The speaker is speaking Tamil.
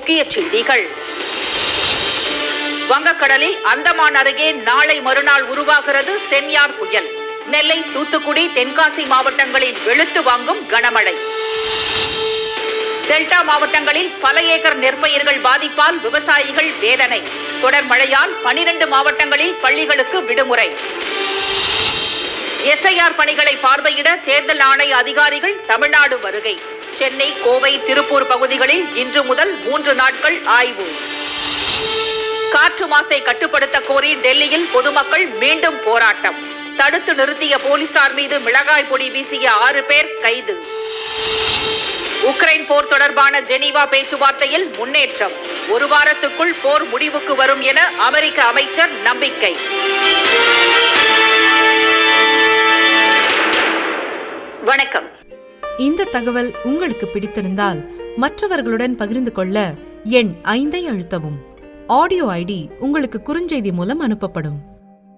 முக்கிய செய்திகள் வங்கக்கடலில் அந்தமான் அருகே நாளை மறுநாள் உருவாகிறது சென்யார் புயல் நெல்லை தூத்துக்குடி தென்காசி மாவட்டங்களில் வெளுத்து வாங்கும் கனமழை டெல்டா மாவட்டங்களில் பல ஏக்கர் நெற்பயிர்கள் பாதிப்பால் விவசாயிகள் வேதனை தொடர் மழையால் பனிரெண்டு மாவட்டங்களில் பள்ளிகளுக்கு விடுமுறை எஸ்ஐஆர் பணிகளை பார்வையிட தேர்தல் ஆணைய அதிகாரிகள் தமிழ்நாடு வருகை சென்னை கோவை திருப்பூர் பகுதிகளில் இன்று முதல் மூன்று நாட்கள் ஆய்வு காற்று மாசை கட்டுப்படுத்த கோரி டெல்லியில் பொதுமக்கள் மீண்டும் போராட்டம் தடுத்து நிறுத்திய போலீசார் மீது மிளகாய் பொடி வீசிய ஆறு பேர் கைது உக்ரைன் போர் தொடர்பான ஜெனீவா பேச்சுவார்த்தையில் முன்னேற்றம் ஒரு வாரத்துக்குள் போர் முடிவுக்கு வரும் என அமெரிக்க அமைச்சர் நம்பிக்கை வணக்கம் இந்த தகவல் உங்களுக்கு பிடித்திருந்தால் மற்றவர்களுடன் பகிர்ந்து கொள்ள எண் ஐந்தை அழுத்தவும் ஆடியோ ஐடி உங்களுக்கு குறுஞ்செய்தி மூலம் அனுப்பப்படும்